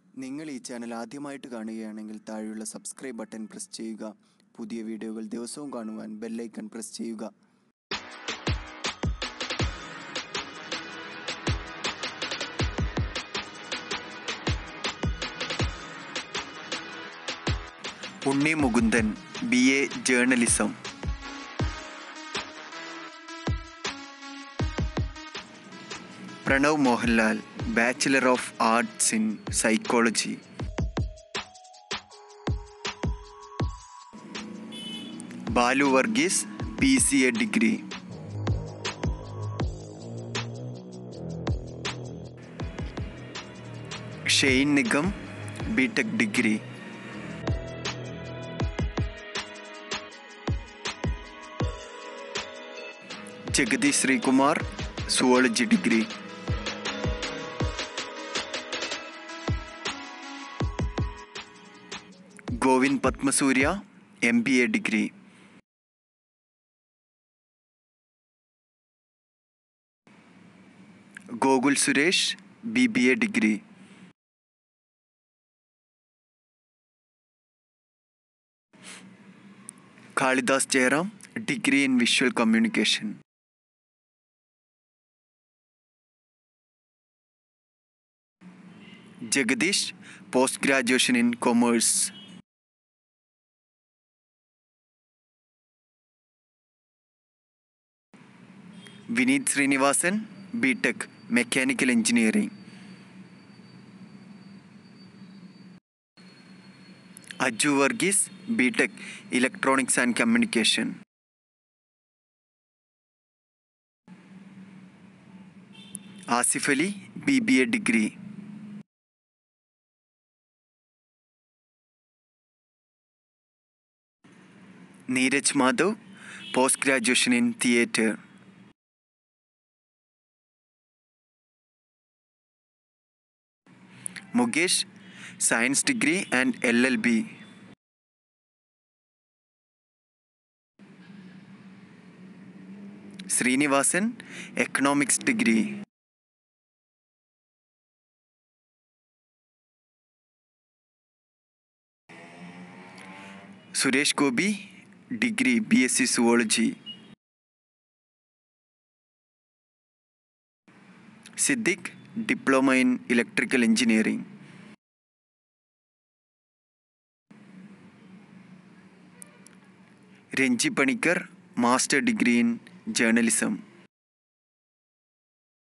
നിങ്ങൾ ഈ ചാനൽ ആദ്യമായിട്ട് കാണുകയാണെങ്കിൽ താഴെയുള്ള സബ്സ്ക്രൈബ് ബട്ടൺ പ്രസ് ചെയ്യുക പുതിയ വീഡിയോകൾ ദിവസവും കാണുവാൻ ബെല്ലൈക്കൺ പ്രസ് ചെയ്യുക Unni Mukundan B A journalism Pranav Mohanlal bachelor of arts in psychology Balu Varghese P C A degree Shane Nigam B tech degree Jagathy Sreekumar zoology degree Govind Padmasurya M B A degree Gokul Suresh B B A degree Kalidas Jayaram degree in visual communication Jagadish post graduation in commerce Vineeth Sreenivasan B tech mechanical engineering Aju Varghese B tech electronics and communication Asif Ali B B A degree Neeraj Madhav post graduation in theatre Mukesh science degree and L L B Sreenivasan economics degree Suresh Gopi degree B S C zoology Siddique diploma in electrical engineering Renji Panicker master degree in journalism